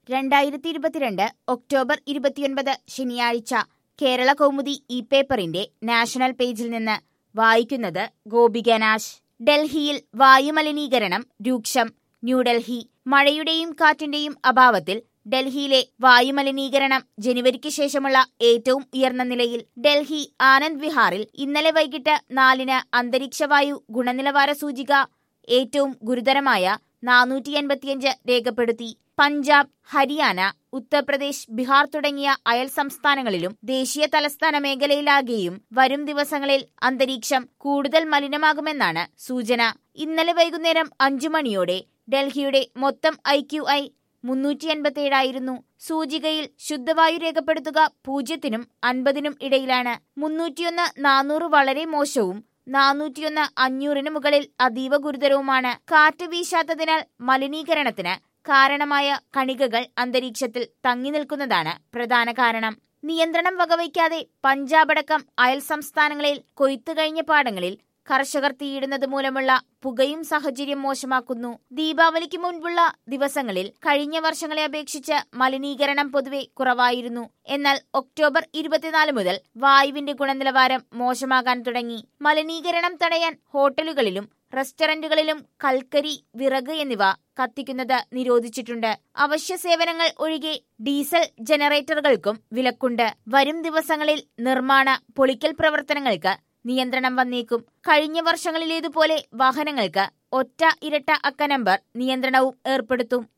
രണ്ടായിരത്തി ഇരുപത്തിരണ്ട് ഒക്ടോബർ ഇരുപത്തിയൊൻപത് ശനിയാഴ്ച കേരള കൗമുദി ഇ പേപ്പറിന്റെ നാഷണൽ പേജിൽ നിന്ന് വായിക്കുന്നത് ഗോപിക നാശ് ഡൽഹിയിൽ വായുമലിനീകരണം രൂക്ഷം ന്യൂഡൽഹി മഴയുടെയും കാറ്റിന്റെയും അഭാവത്തിൽ ഡൽഹിയിലെ വായുമലിനീകരണം ജനുവരിക്ക് ശേഷമുള്ള ഏറ്റവും ഉയർന്ന നിലയിൽ ഡൽഹി ആനന്ദ് വിഹാറിൽ ഇന്നലെ വൈകിട്ട് നാലിന് അന്തരീക്ഷവായു ഗുണനിലവാര സൂചിക ഏറ്റവും ഗുരുതരമായ നാനൂറ്റി എൺപത്തിയഞ്ച് രേഖപ്പെടുത്തി പഞ്ചാബ് ഹരിയാന ഉത്തർപ്രദേശ് ബീഹാർ തുടങ്ങിയ അയൽ സംസ്ഥാനങ്ങളിലും ദേശീയ തലസ്ഥാന മേഖലയിലാകെയും വരും ദിവസങ്ങളിൽ അന്തരീക്ഷം കൂടുതൽ മലിനമാകുമെന്നാണ് സൂചന ഇന്നലെ വൈകുന്നേരം അഞ്ചു മണിയോടെ ഡൽഹിയുടെ മൊത്തം ഐ ക്യു ഐ മുന്നൂറ്റി എൺപത്തിയേഴായിരുന്നു സൂചികയിൽ ശുദ്ധവായു രേഖപ്പെടുത്തുക പൂജ്യത്തിനും അൻപതിനും ഇടയിലാണ് മുന്നൂറ്റിയൊന്ന് നാനൂറ് വളരെ മോശവും നാനൂറ്റിയൊന്ന് അഞ്ഞൂറിന് മുകളിൽ അതീവ ഗുരുതരവുമാണ് കാറ്റ് വീശാത്തതിനാൽ മലിനീകരണത്തിന് കാരണമായ കണികകൾ അന്തരീക്ഷത്തിൽ തങ്ങി നിൽക്കുന്നതാണ് പ്രധാന കാരണം നിയന്ത്രണം വകവയ്ക്കാതെ പഞ്ചാബ് അടക്കം അയൽ സംസ്ഥാനങ്ങളിൽ കൊയ്ത്തു കഴിഞ്ഞ പാടങ്ങളിൽ കർഷകർ തീയിടുന്നത് മൂലമുള്ള പുകയും സാഹചര്യം മോശമാക്കുന്നു ദീപാവലിക്ക് മുൻപുള്ള ദിവസങ്ങളിൽ കഴിഞ്ഞ വർഷങ്ങളെ അപേക്ഷിച്ച് മലിനീകരണം പൊതുവെ കുറവായിരുന്നു എന്നാൽ ഒക്ടോബർ ഇരുപത്തിനാല് മുതൽ വായുവിന്റെ ഗുണനിലവാരം മോശമാകാൻ തുടങ്ങി മലിനീകരണം തടയാൻ ഹോട്ടലുകളിലും റെസ്റ്റോറന്റുകളിലും കൽക്കരി വിറക് എന്നിവ കത്തിക്കുന്നത് നിരോധിച്ചിട്ടുണ്ട് അവശ്യ സേവനങ്ങൾ ഒഴികെ ഡീസൽ ജനറേറ്ററുകൾക്കും വിലക്കുണ്ട് വരും ദിവസങ്ങളിൽ നിർമ്മാണ പൊളിക്കൽ പ്രവർത്തനങ്ങൾക്ക് നിയന്ത്രണം വന്നേക്കും കഴിഞ്ഞ വർഷങ്ങളിലേതുപോലെ വാഹനങ്ങൾക്ക് ഒറ്റ ഇരട്ട അക്ക നമ്പർ നിയന്ത്രണവും ഏർപ്പെടുത്തും